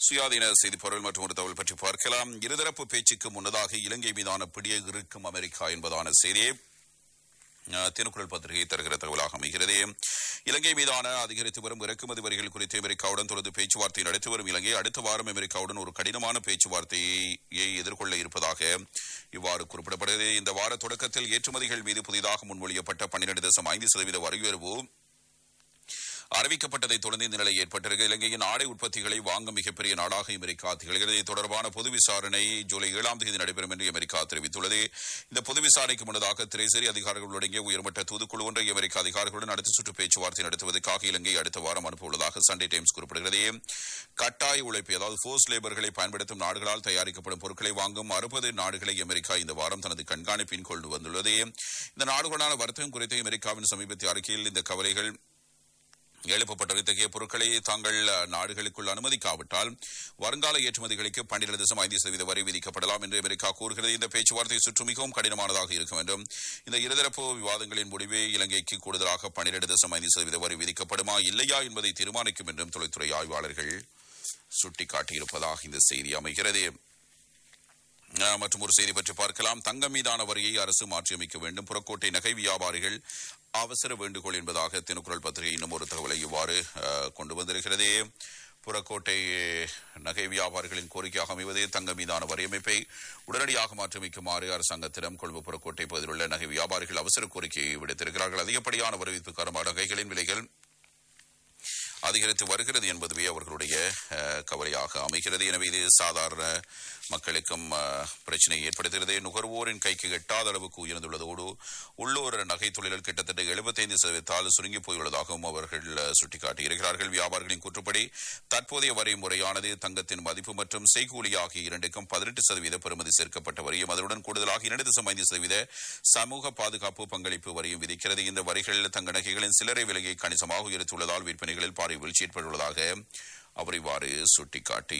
சுயாதீன செய்தி பொருள் மற்றும் ஒரு தகவல் பற்றி பார்க்கலாம் இருதரப்பு பேச்சுக்கு முன்னதாக இலங்கை மீதான பிடியை இருக்கும் அமெரிக்கா என்பதான செய்தியை அஹ், தினக்குரல் பத்திரிகை தருகிற தகவலாக அமைகிறது இலங்கை மீதான அதிகரித்து வரும் இறக்குமதி வரிகள் குறித்து அமெரிக்காவுடன் தொடர்ந்து பேச்சுவார்த்தை நடத்தி வரும் இலங்கை அடுத்த வாரம் அமெரிக்காவுடன் ஒரு கடினமான பேச்சுவார்த்தையை எதிர்கொள்ள இருப்பதாக இவ்வாறு குறிப்பிடப்படுகிறது இந்த வார தொடக்கத்தில் ஏற்றுமதிகள் மீது புதிதாக முன்மொழியப்பட்ட பன்னிரண்டு தசம் ஐந்து சதவீத வரி உயர்வு அறிவிக்கப்பட்டதை தொடர்ந்து இந்த நிலை ஏற்பட்டிருக்க இலங்கையின் ஆடை உற்பத்திகளை வாங்க மிகப்பெரிய நாடாக அமெரிக்கா திகழ்கிறது இது தொடர்பான பொது விசாரணை ஜூலை ஏழாம் தேதி நடைபெறும் என்று அமெரிக்கா தெரிவித்துள்ளது இந்த பொது விசாரணைக்கு முன்னதாக திரைசேரி அதிகாரிகள் அடங்கிய உயர்மட்ட தூதுக்குழு ஒன்றை அமெரிக்க அதிகாரிகளுடன் அடுத்த சுற்று பேச்சுவார்த்தை நடத்துவதற்காக இலங்கை அடுத்த வாரம் அனுப்பவுள்ளதாக சண்டே டைம்ஸ் குறிப்பிடுகிறது கட்டாய உழைப்பு அதாவது ஃபோர்ஸ் லேபர்களை பயன்படுத்தும் நாடுகளால் தயாரிக்கப்படும் பொருட்களை வாங்கும் அறுபது நாடுகளை அமெரிக்கா இந்த வாரம் தனது கண்காணிப்பின் கொண்டு வந்துள்ளது இந்த நாடுகளான வர்த்தகம் குறித்து அமெரிக்காவின் சமீபத்திய அறிக்கையில் இந்த கவலைகள் எழுப்பப்பட்ட இத்தகைய பொருட்களை தாங்கள் அஹ், நாடுகளுக்குள் அனுமதிக்காவிட்டால் வருங்கால ஏற்றுமதிகளுக்கு பன்னிரண்டு தசம் ஐந்து சதவீத வரி விதிக்கப்படலாம் என்று அமெரிக்கா கூறுகிறது இந்த பேச்சுவார்த்தை சுற்று மிகவும் கடினமானதாக இருக்கும் என்றும் இந்த இருதரப்பு விவாதங்களின் முடிவே இலங்கைக்கு கூடுதலாக பன்னிரண்டு தசம் ஐந்து சதவீத வரி விதிக்கப்படுமா இல்லையா என்பதை தீர்மானிக்கும் என்றும் தொழில்துறை ஆய்வாளர்கள் சுட்டிக்காட்டியிருப்பதாக இந்த செய்தி அமைகிறது அஹ், மற்றும் ஒரு செய்தி பற்றி பார்க்கலாம் தங்கம் மீதான வரியை அரசு மாற்றியமைக்க வேண்டும் புறக்கோட்டை நகை வியாபாரிகள் அவசர வேண்டுகோள் என்பதாக தினக்குரல் பத்திரிகை இன்னும் ஒரு தகவலை இவ்வாறு அஹ், கொண்டு வந்திருக்கிறது புறக்கோட்டை நகை வியாபாரிகளின் கோரிக்கையாக அமைவது தங்கம் மீதான வரியமைப்பை உடனடியாக மாற்றியமைக்குமாறு அரசாங்கத்திடம் கொழும்பு புறக்கோட்டை பகுதியில் உள்ள நகை வியாபாரிகள் அவசர கோரிக்கையை விடுத்திருக்கிறார்கள் அதிகப்படியான வரவேற்பு காரணமாக நகைகளின் விலைகள் அதிகரித்து வருகிறது என்பதுவே அவர்களுடைய அஹ், கவலையாக அமைகிறது எனவே இது சாதாரண மக்களுக்கும் அஹ், பிரச்சனையை ஏற்படுத்துகிறது நுகர்வோரின் கைக்கு எட்டாத அளவுக்கு உயர்ந்துள்ளதோடு உள்ளூர் நகை தொழில்கள் கிட்டத்தட்ட எழுபத்தைந்து சதவீதத்தால் சுருங்கி போயுள்ளதாகவும் அவர்கள் அஹ், சுட்டிக்காட்டியிருக்கிறார்கள் வியாபாரிகளின் கூற்றுப்படி தற்போதைய வரி முறையானது தங்கத்தின் மதிப்பு மற்றும் செய்கூலி ஆகிய இரண்டுக்கும் பதினெட்டு சதவீத பெறுமதி சேர்க்கப்பட்ட வரியும் அதனுடன் கூடுதலாக இரண்டு தசம் ஐந்து சதவீத சமூக பாதுகாப்பு பங்களிப்பு வரியும் விதிக்கிறது இந்த வரிகள் தங்க நகைகளின் சில்லறை விலையை கணிசமாக உயர்த்தியுள்ளதால் விற்பனைகளில் பாரிய வீழ்ச்சி ஏற்பட்டுள்ளதாக அவர் இவ்வாறு சுட்டிக்காட்டி